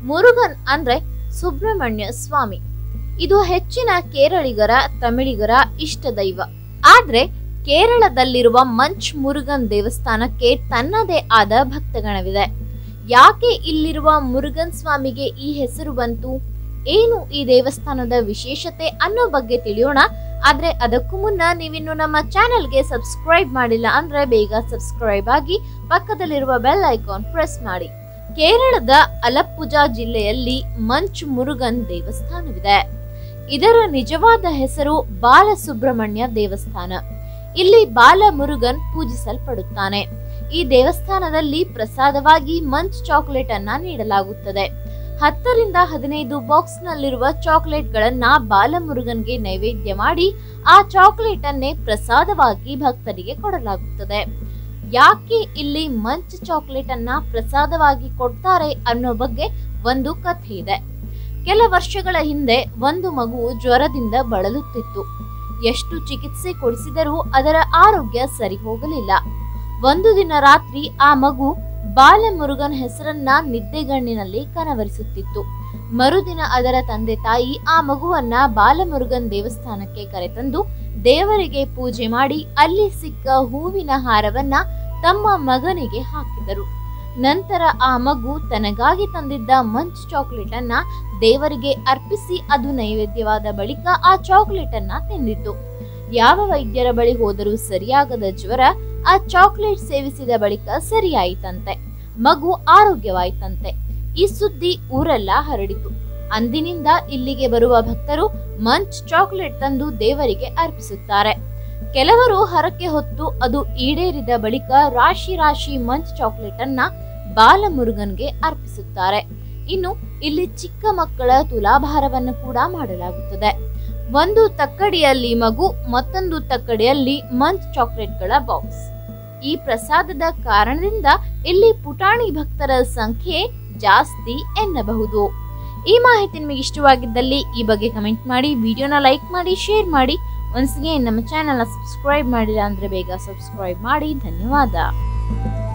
ಮುರುಗನ್ ಅಂದ್ರೆ ಸುಬ್ರಹ್ಮಣ್ಯ ಸ್ವಾಮಿ ಇದು ಹೆಚ್ಚಿನ ಕೇರಳಿಗರ ತಮಿಳಿಗರ ಇಷ್ಟ ದೈವ ಆದ್ರೆ ಕೇರಳದಲ್ಲಿರುವ ಮಂಚ್ ಮುರುಗನ್ ದೇವಸ್ಥಾನಕ್ಕೆ ತನ್ನದೇ ಆದ ಭಕ್ತಗಣವಿದೆ ಯಾಕೆ ಇಲ್ಲಿರುವ ಮುರುಗನ್ ಸ್ವಾಮಿಗೆ ಈ ಹೆಸರು ಬಂತು ಏನು ಈ ದೇವಸ್ಥಾನದ ವಿಶೇಷತೆ ಅನ್ನೋ ಬಗ್ಗೆ ತಿಳಿಯೋಣ ಆದ್ರೆ ಅದಕ್ಕೂ ಮುನ್ನ ನೀವಿನ್ನು ನಮ್ಮ ಚಾನೆಲ್ಗೆ ಸಬ್ಸ್ಕ್ರೈಬ್ ಮಾಡಿಲ್ಲ ಅಂದ್ರೆ ಬೇಗ ಸಬ್ಸ್ಕ್ರೈಬ್ ಆಗಿ ಪಕ್ಕದಲ್ಲಿರುವ ಬೆಲ್ ಐಕಾನ್ ಪ್ರೆಸ್ ಮಾಡಿ ಕೇರಳದ ಅಲಪ್ಪುಜಾ ಜಿಲ್ಲೆಯಲ್ಲಿ ಮಂಚ್ ಮುರುಗನ್ ದೇವಸ್ಥಾನವಿದೆ ಇದರ ನಿಜವಾದ ಹೆಸರು ಬಾಲಸುಬ್ರಹ್ಮಣ್ಯ ದೇವಸ್ಥಾನ ಇಲ್ಲಿ ಬಾಲ ಮುರುಗನ್ ಪೂಜಿಸಲ್ಪಡುತ್ತಾನೆ ಈ ದೇವಸ್ಥಾನದಲ್ಲಿ ಪ್ರಸಾದವಾಗಿ ಮಂಚ್ ಚಾಕೊಲೇಟ್ ಅನ್ನ ನೀಡಲಾಗುತ್ತದೆ ಹತ್ತರಿಂದ ಹದಿನೈದು ಬಾಕ್ಸ್ ನಲ್ಲಿರುವ ಚಾಕೊಲೇಟ್ ಗಳನ್ನ ಬಾಲಮುರುಗನ್ಗೆ ನೈವೇದ್ಯ ಮಾಡಿ ಆ ಚಾಕೊಲೇಟ್ ಅನ್ನೇ ಪ್ರಸಾದವಾಗಿ ಭಕ್ತರಿಗೆ ಕೊಡಲಾಗುತ್ತದೆ ಯಾಕೆ ಇಲ್ಲಿ ಮಂಚ್ ಚಾಕೊಲೇಟ್ ಅನ್ನ ಪ್ರಸಾದವಾಗಿ ಕೊಡ್ತಾರೆ ಅನ್ನೋ ಬಗ್ಗೆ ಒಂದು ಕಥೆ ಇದೆ ಕೆಲ ವರ್ಷಗಳ ಹಿಂದೆ ಒಂದು ಮಗು ಜ್ವರದಿಂದ ಬಳಲುತ್ತಿತ್ತು ಎಷ್ಟು ಚಿಕಿತ್ಸೆ ಕೊಡಿಸಿದರೂ ಅದರ ಆರೋಗ್ಯ ಸರಿ ಹೋಗಲಿಲ್ಲ ಒಂದು ದಿನ ರಾತ್ರಿ ಆ ಮಗು ಬಾಲಮುರುಗನ್ ಹೆಸರನ್ನ ನಿದ್ದೆಗಣ್ಣಿನಲ್ಲಿ ಕನವರಿಸುತ್ತಿತ್ತು ಮರುದಿನ ಅದರ ತಂದೆ ತಾಯಿ ಆ ಮಗುವನ್ನ ಬಾಲಮುರುಗನ್ ದೇವಸ್ಥಾನಕ್ಕೆ ಕರೆತಂದು ದೇವರಿಗೆ ಪೂಜೆ ಮಾಡಿ ಅಲ್ಲಿ ಸಿಕ್ಕ ಹೂವಿನ ಹಾರವನ್ನ ತಮ್ಮ ಮಗನಿಗೆ ಹಾಕಿದರು ನಂತರ ಆ ಮಗು ತನಗಾಗಿ ತಂದಿದ್ದ ಮಂಚ್ ಚಾಕ್ಲೇಟ್ ಅನ್ನ ದೇವರಿಗೆ ಅರ್ಪಿಸಿ ಅದು ನೈವೇದ್ಯವಾದ ಬಳಿಕ ಆ ಚಾಕ್ಲೇಟ್ ಅನ್ನ ತಿಂದಿತ್ತು ಯಾವ ವೈದ್ಯರ ಬಳಿ ಹೋದರೂ ಸರಿಯಾಗದ ಜ್ವರ ಆ ಚಾಕ್ಲೇಟ್ ಸೇವಿಸಿದ ಬಳಿಕ ಸರಿಯಾಯಿತಂತೆ ಮಗು ಆರೋಗ್ಯವಾಯಿತಂತೆ ಈ ಸುದ್ದಿ ಊರೆಲ್ಲ ಹರಡಿತು ಅಂದಿನಿಂದ ಇಲ್ಲಿಗೆ ಬರುವ ಭಕ್ತರು ಮಂಚ್ ಚಾಕ್ಲೇಟ್ ತಂದು ದೇವರಿಗೆ ಅರ್ಪಿಸುತ್ತಾರೆ ಕೆಲವರು ಹರಕೆ ಹೊತ್ತು ಅದು ಈಡೇರಿದ ಬಳಿಕ ರಾಶಿ ರಾಶಿ ಮಂಚ್ ಚಾಕ್ಲೇಟ್ ಅನ್ನ ಬಾಲಮುರುಗನ್ಗೆ ಅರ್ಪಿಸುತ್ತಾರೆ ಇನ್ನು ಇಲ್ಲಿ ಚಿಕ್ಕ ಮಕ್ಕಳ ತುಲಾಭಾರವನ್ನು ಕೂಡ ಮಾಡಲಾಗುತ್ತದೆ ಒಂದು ತಕ್ಕಡಿಯಲ್ಲಿ ಮಗು ಮತ್ತೊಂದು ತಕ್ಕಡಿಯಲ್ಲಿ ಮಂಚ್ ಚಾಕ್ಲೇಟ್ಗಳ ಬಾಕ್ಸ್ ಈ ಪ್ರಸಾದದ ಕಾರಣದಿಂದ ಇಲ್ಲಿ ಪುಟಾಣಿ ಭಕ್ತರ ಸಂಖ್ಯೆ ಜಾಸ್ತಿ ಎನ್ನಬಹುದು ಈ ಮಾಹಿತಿ ನಿಮಗೆ ಇಷ್ಟವಾಗಿದ್ದಲ್ಲಿ ಈ ಬಗ್ಗೆ ಕಮೆಂಟ್ ಮಾಡಿ ವಿಡಿಯೋನ ಲೈಕ್ ಮಾಡಿ ಶೇರ್ ಮಾಡಿ ಒನ್ಸ್ಗೆ ನಮ್ಮ ಚಾನೆಲ್ನ ಸಬ್ಸ್ಕ್ರೈಬ್ ಮಾಡಿಲ್ಲ ಅಂದ್ರೆ ಬೇಗ ಸಬ್ಸ್ಕ್ರೈಬ್ ಮಾಡಿ ಧನ್ಯವಾದ